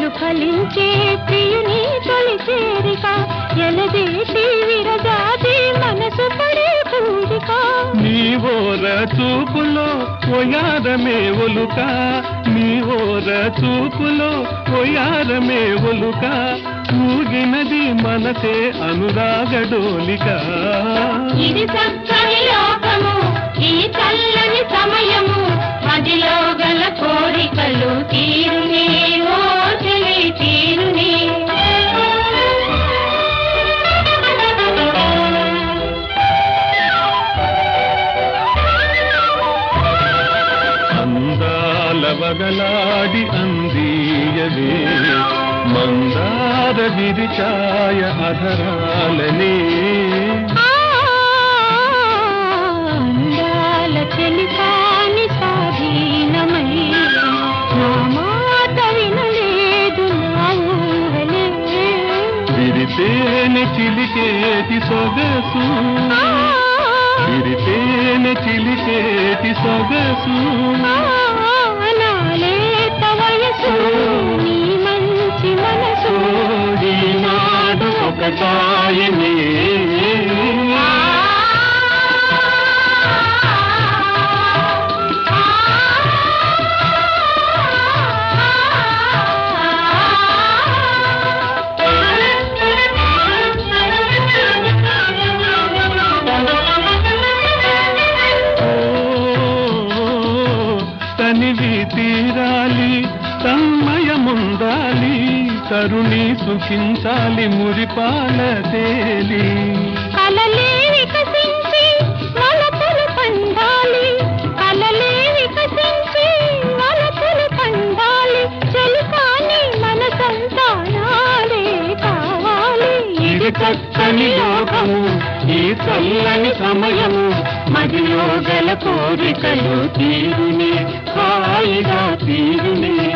కలలు ఫలించే ప్రియుని తొలి చేరిక ఎలదేటి విరజాతి మనసు పడే పూజిక నీ ఓర చూపులో ఒయారమే ఒలుక నీ ఓర చూపులో ఒయారమే ఒలుక ఊగినది మనసే అనురాగడోలిక ఇది చక్కని లోకము ఈ చల్లని సమయము మదిలో గల కోరికలు తీరునే ఓ చెలి తీరునే అందాల వగలాడి అందీయవే మందార విరిచాయ అధరాలనే ఆ, అందాల చెలికాని స్వాధీనమై నా మాట వినలేదు నా ఊహలే విరితేనె చిలికేటి సొగసు ఆ, విరితేనె చిలికేటి సొగసు ఆ, నాలేత వయసు నీ మంచి మనసు ఈనాడు ఒకటాయనే ఓ, తనివి తీరాలి తన్మయముందాలి తరుణి సుఖించాలి మురిపాల తేలి కలలే వికసించి వలపులు పండాలి కలలే వికసించి వలపులు పండాలి చెలికాని మనసంతా నాడే కావాలి ఇది చక్కని లోకము ఈ చల్లని సమయము మదిలో గల కోరికలు తీరునే హాయిగా తీరునే